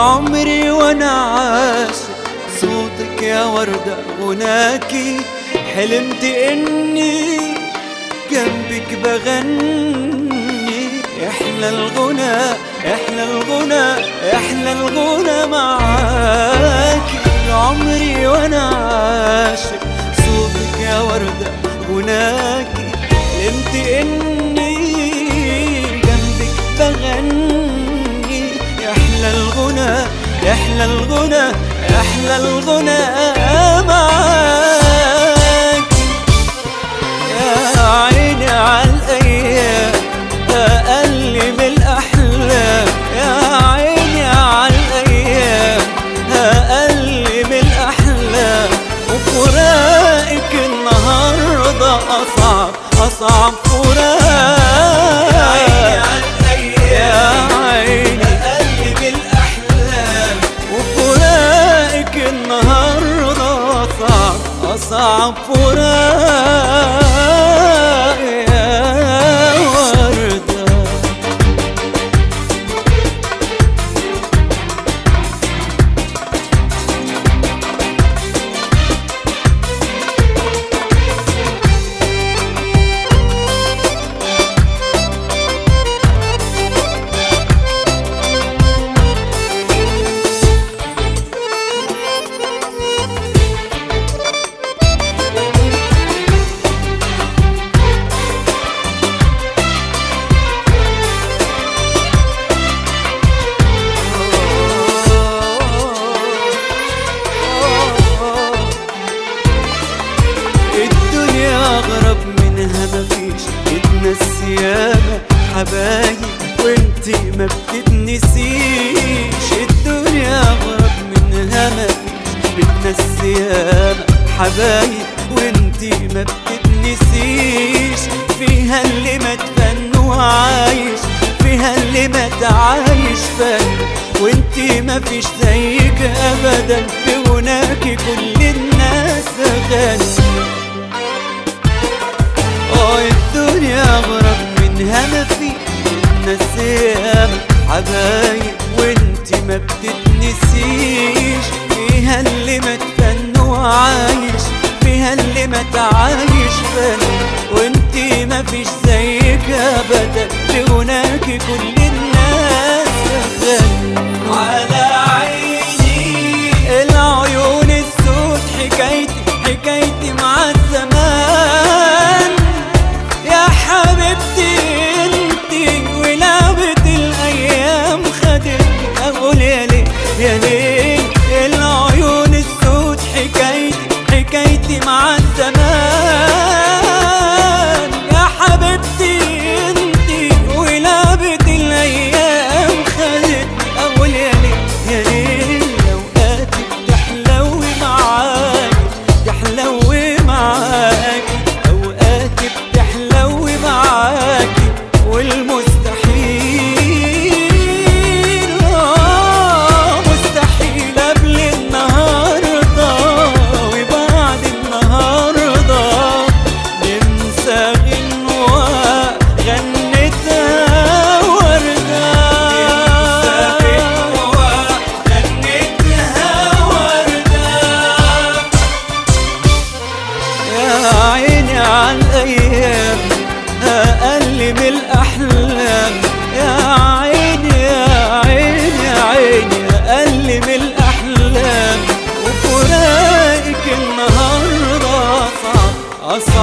عمري وانا عاشق صوتك يا وردة غناكي حلمت اني جنبك بغني احلى الغنى احلى الغنى احلى الغنى معاكي عمري وانا عاشق صوتك يا وردة غناكي حلمت اني جنبك بغني احلى الغنى احلى الغنى احلى الغنى معاك يا عيني عالايام اقل من الاحلام يا عيني عالايام اقل من الاحلام وفراقك النهارده اصعب اصعب فراق يا عيني اقل من الاحلام وفراقك النهارده اصعب اصعب فراق يا ورده الدنيا أغرب منها مفيش بتنسي ياما حبايب وانتي ما بتتنسيش الدنيا أغرب منها مفيش بتنسي ياما حبايب وانتي ما بتتنسيش فيها اللي ما تفن وعايش فيها اللي ما تعايش فن وانتي ما فيش زيك ابدا بغناكي كل الناس غني اه الدنيا اغرب منها ما في نسيام حبايب وانت ما بتتنسيش فيها اللي ما تفن وعايش فيها اللي ما تعايش فن وانت ما فيش زيك ابدا بغناكي كل الناس غني على عيني العيون السود حكايتي حكايتي مع الزمان يا حبيبتي انتي ولعبة الايام خدتني اقول يا ليه يا ليه العيون السود حكايتي حكايتي مع الزمان يا حبيبتي انتي ولعبة الايام خدتني اقول يا ليه يا ليه اوقاتي بتحلوي معاك تحلوي معاك اوقاتي بتحلوي معاك والمستحيل آه، مستحيل قبل النهارده وبعد النهارده ننسى غنوة غنتها وردة ننسى غنوة غنتها وردة يا عيني عالايام اقل من الاحلام يا عيني يا عيني يا عيني اقل من الاحلام وفراقك النهارده اصعب اصعب